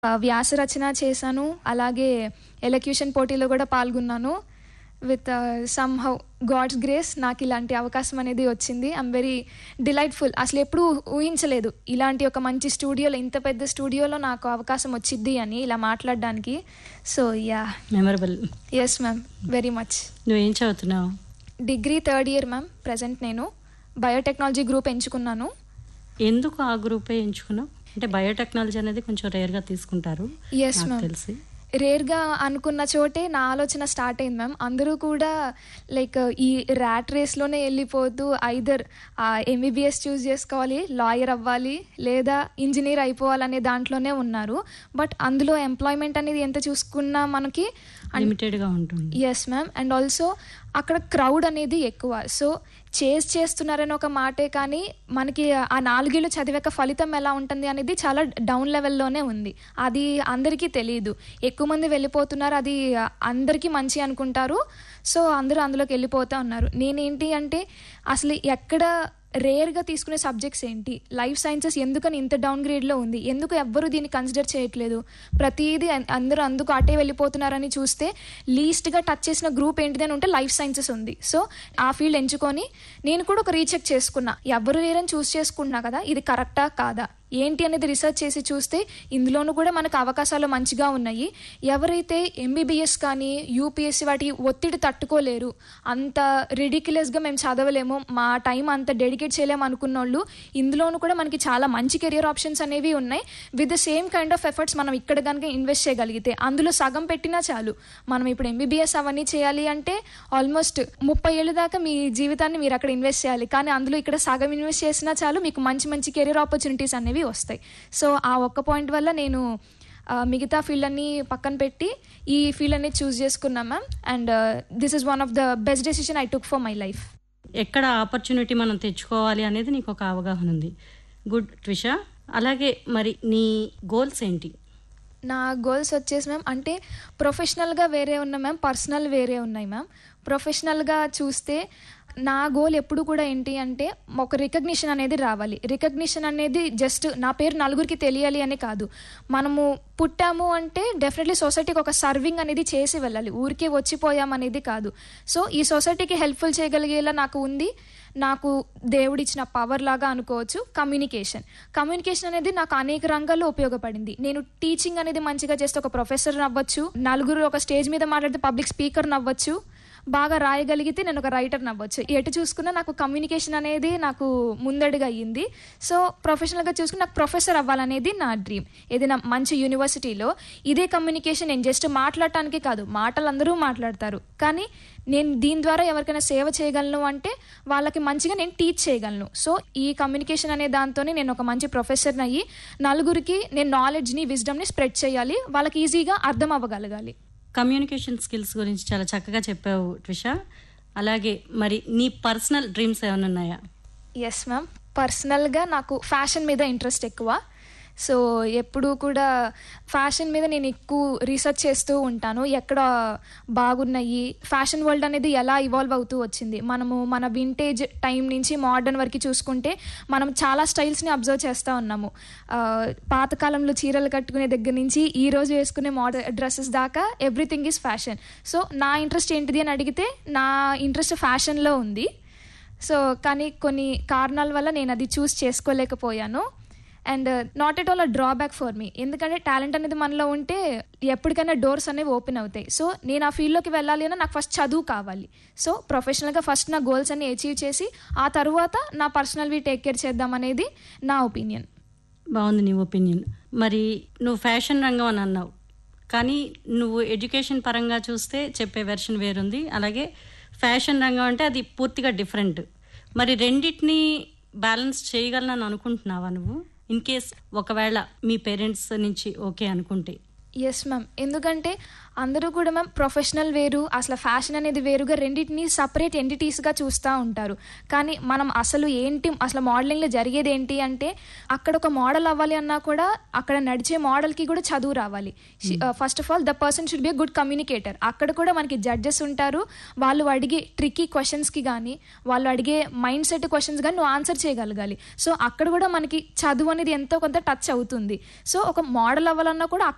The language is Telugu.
ఆ, వ్యాస రచన చేశాను అలాగే ఎలక్యూషన్ పోటీలో కూడా పాల్గొన్నాను with somehow God's grace నాకు ఇలాంటి అవకాశం అనేది వచ్చింది ఐమ్ వెరీ డిలైట్ఫుల్ అసలు ఎప్పుడూ ఊహించలేదు ఇలాంటి ఒక మంచి స్టూడియోలో ఇంత పెద్ద స్టూడియోలో నాకు అవకాశం వచ్చింది అని ఇలా మాట్లాడడానికి so ya memorable yes ma'am very much నువ్వేం చదువుతున్నావు degree third year ma'am present నేను బయోటెక్నాలజీ గ్రూప్ ఎంచుకున్నాను ఎందుకు ఆ గ్రూపే ఎంచుకున్నావు అంటే బయోటెక్నాలజీ అనేది కొంచెం రేర్గా తీసుకుంటారు Yes, నాకు ma'am. తెలిసి రేర్గా అనుకున్న చోటే నా ఆలోచన స్టార్ట్ అయింది మ్యామ్ అందరూ కూడా లైక్ ఈ ర్యాట్ రేస్లోనే వెళ్ళిపోతూ ఐదర్ ఎంబీబీఎస్ చూస్ చేసుకోవాలి లాయర్ అవ్వాలి లేదా ఇంజనీర్ అయిపోవాలనే దాంట్లోనే ఉన్నారు బట్ అందులో ఎంప్లాయ్మెంట్ అనేది ఎంత చూసుకున్నా మనకి లిమిటెడ్గా ఉంటుంది ఎస్ మ్యామ్ అండ్ ఆల్సో అక్కడ క్రౌడ్ అనేది ఎక్కువ సో చేస్ చేస్తున్నారని ఒక మాటే కానీ మనకి ఆ నాలుగేళ్ళు చదివాక ఫలితం ఎలా ఉంటుంది అనేది చాలా డౌన్ లెవెల్లోనే ఉంది అది అందరికీ తెలియదు ఎక్కువ మంది వెళ్ళిపోతున్నారు అది అందరికీ మంచి అనుకుంటారు సో అందరూ అందులోకి వెళ్ళిపోతూ ఉన్నారు నేనేంటి అంటే అసలు ఎక్కడ రేర్గా తీసుకునే సబ్జెక్ట్స్ ఏంటి లైఫ్ సైన్సెస్ ఎందుకని ఇంత డౌన్ గ్రేడ్లో ఉంది ఎందుకు ఎవ్వరు దీన్ని కన్సిడర్ చేయట్లేదు ప్రతిదీ అం- అందరూ అందుకు అటే వెళ్ళిపోతున్నారని చూస్తే లీస్ట్గా టచ్ చేసిన గ్రూప్ ఏంటిది అని ఉంటే లైఫ్ సైన్సెస్ ఉంది సో ఆ ఫీల్డ్ ఎంచుకొని నేను కూడా ఒక రీచెక్ చేసుకున్నా ఎవరు లేరని చూస్ చేసుకుంటున్నా కదా ఇది కరెక్టా కాదా ఏంటి అనేది రీసెర్చ్ చేసి చూస్తే ఇందులోనూ కూడా మనకు అవకాశాలు మంచిగా ఉన్నాయి ఎవరైతే ఎంబీబీఎస్ కానీ యూపీఎస్సీ వాటి ఒత్తిడి తట్టుకోలేరు అంత రిడిక్యులస్గా మేము చదవలేము మా టైం అంత డెడికేట్ చేయలేము అనుకున్న వాళ్ళు ఇందులోనూ కూడా మనకి చాలా మంచి కెరియర్ ఆప్షన్స్ అనేవి ఉన్నాయి with the same kind of efforts మనం ఇక్కడ కనుక ఇన్వెస్ట్ చేయగలిగితే అందులో సగం పెట్టినా చాలు మనం ఇప్పుడు ఎంబీబీఎస్ అవన్నీ చేయాలి అంటే ఆల్మోస్ట్ ముప్పై ఏళ్ళ దాకా మీ జీవితాన్ని మీరు అక్కడ ఇన్వెస్ట్ చేయాలి కానీ అందులో ఇక్కడ సగం ఇన్వెస్ట్ చేసినా చాలు మీకు మంచి మంచి కెరీర్ ఆపర్చునిటీస్ అనేవి వస్తాయి సో ఆ ఒక్క పాయింట్ వల్ల నేను ఆ, మిగతా ఫీల్డ్ అన్ని పక్కన పెట్టి ఈ ఫీల్డ్ అనేది చూస్ చేసుకున్నాం ma'am and this is one of the best decision I took for my life ఎక్కడ ఆపర్చునిటీ మనం తెచ్చుకోవాలి అనేది నీకు ఒక అవగాహన ఉంది గుడ్ ట్విష అలాగే మరి నీ గోల్స్ ఏంటి నా గోల్స్ వచ్చేసి మ్యామ్ అంటే ప్రొఫెషనల్గా వేరే ఉన్నాయి మ్యామ్ పర్సనల్ వేరే ఉన్నాయి మ్యామ్ ప్రొఫెషనల్గా చూస్తే నా గోల్ ఎప్పుడు కూడా ఏంటి అంటే ఒక రికగ్నిషన్ అనేది రావాలి రికగ్నిషన్ అనేది జస్ట్ నా పేరు నలుగురికి తెలియాలి అని కాదు మనము పుట్టాము అంటే డెఫినెట్లీ సొసైటీకి ఒక సర్వింగ్ అనేది చేసి వెళ్ళాలి ఊరికే వచ్చిపోయాం అనేది కాదు సో ఈ సొసైటీకి హెల్ప్ఫుల్ చేయగలిగేలా నాకు ఉంది నాకు దేవుడిచ్చిన పవర్ లాగా అనుకోవచ్చు కమ్యూనికేషన్ కమ్యూనికేషన్ అనేది నాకు అనేక రంగాల్లో ఉపయోగపడింది నేను టీచింగ్ అనేది మంచిగా చేస్తే ఒక ప్రొఫెసర్ అవ్వచ్చు నలుగురు ఒక స్టేజ్ మీద మాట్లాడితే పబ్లిక్ స్పీకర్ నవ్వచ్చు బాగా రాయగలిగితే నేను ఒక రైటర్ నవ్వచ్చు ఎటు చూసుకున్నా నాకు కమ్యూనికేషన్ అనేది నాకు ముందడుగా అయ్యింది సో ప్రొఫెషనల్గా చూసుకుని నాకు ప్రొఫెసర్ అవ్వాలనేది నా డ్రీమ్ ఏదైనా మంచి యూనివర్సిటీలో ఇదే కమ్యూనికేషన్ నేను జస్ట్ మాట్లాడటానికి కాదు మాటలు అందరూ మాట్లాడతారు కానీ నేను దీని ద్వారా ఎవరికైనా సేవ చేయగలను అంటే వాళ్ళకి మంచిగా నేను టీచ్ చేయగలను సో ఈ కమ్యూనికేషన్ అనే దాంతోనే నేను ఒక మంచి ప్రొఫెసర్ని అయ్యి నలుగురికి నేను నాలెడ్జ్ని విజ్డమ్ని స్ప్రెడ్ చేయాలి వాళ్ళకి ఈజీగా అర్థం అవ్వగలగాలి కమ్యూనికేషన్ స్కిల్స్ గురించి చాలా చక్కగా చెప్పావు ట్విష అలాగే మరి నీ పర్సనల్ డ్రీమ్స్ ఏమైనా ఉన్నాయా ఎస్ మ్యామ్ పర్సనల్గా నాకు ఫ్యాషన్ మీద ఇంట్రెస్ట్ ఎక్కువ సో ఎప్పుడూ కూడా ఫ్యాషన్ మీద నేను ఎక్కువ రీసెర్చ్ చేస్తూ ఉంటాను ఎక్కడ బాగున్నాయి ఫ్యాషన్ వరల్డ్ అనేది ఎలా ఇవాల్వ్ అవుతూ వచ్చింది మనము మన వింటేజ్ టైం నుంచి మోడర్న్ వరకు చూసుకుంటే మనం చాలా స్టైల్స్ని అబ్జర్వ్ చేస్తూ ఉన్నాము ఆ, పాతకాలంలో చీరలు కట్టుకునే దగ్గర నుంచి ఈ రోజు వేసుకునే మోడర్ డ్రెస్సెస్ దాకా ఎవ్రీథింగ్ ఈజ్ ఫ్యాషన్ సో నా ఇంట్రెస్ట్ ఏంటిది అని అడిగితే నా ఇంట్రెస్ట్ ఫ్యాషన్లో ఉంది సో కానీ కొన్ని కారణాల వల్ల నేను అది చూస్ చేసుకోలేకపోయాను and not at all a drawback for me ఎందుకంటే టాలెంట్ అనేది మనలో ఉంటే ఎప్పటికైనా డోర్స్ అనేవి ఓపెన్ అవుతాయి సో నేను ఆ ఫీల్డ్లోకి వెళ్ళాలి అన్నా నాకు ఫస్ట్ చదువు కావాలి సో ప్రొఫెషనల్గా ఫస్ట్ నా గోల్స్ అన్ని అచీవ్ చేసి ఆ తర్వాత నా పర్సనల్వి టేక్ కేర్ చేద్దాం అనేది నా ఒపీనియన్ బాగుంది నీ ఒపీనియన్ మరి నువ్వు ఫ్యాషన్ రంగం అని అన్నావు కానీ నువ్వు ఎడ్యుకేషన్ పరంగా చూస్తే చెప్పే వెర్షన్ వేరుంది అలాగే ఫ్యాషన్ రంగం అంటే అది పూర్తిగా డిఫరెంట్ మరి రెండింటిని బ్యాలెన్స్ చేయగలనని అనుకుంటున్నావా నువ్వు ఇన్ కేస్ ఒకవేళ మీ పేరెంట్స్ నుంచి ఓకే అనుకుంటే ఎస్ మ్యామ్ ఎందుకంటే అందరూ కూడా మ్యామ్ ప్రొఫెషనల్ వేరు అసలు ఫ్యాషన్ అనేది వేరుగా రెండింటిని సపరేట్ ఎంటిటీస్గా చూస్తూ ఉంటారు కానీ మనం అసలు ఏంటి అసలు మోడలింగ్లో జరిగేది ఏంటి అంటే అక్కడ ఒక మోడల్ అవ్వాలి అన్నా కూడా అక్కడ నడిచే మోడల్కి కూడా చదువు రావాలి first of all the person should be good communicator అక్కడ కూడా మనకి జడ్జెస్ ఉంటారు వాళ్ళు అడిగే ట్రిక్కీ క్వశ్చన్స్కి కానీ వాళ్ళు అడిగే మైండ్ సెట్ క్వశ్చన్స్ కానీ నువ్వు ఆన్సర్ చేయగలగాలి సో అక్కడ కూడా మనకి చదువు అనేది ఎంతో కొంత టచ్ అవుతుంది సో ఒక మోడల్ అవ్వాలన్నా కూడా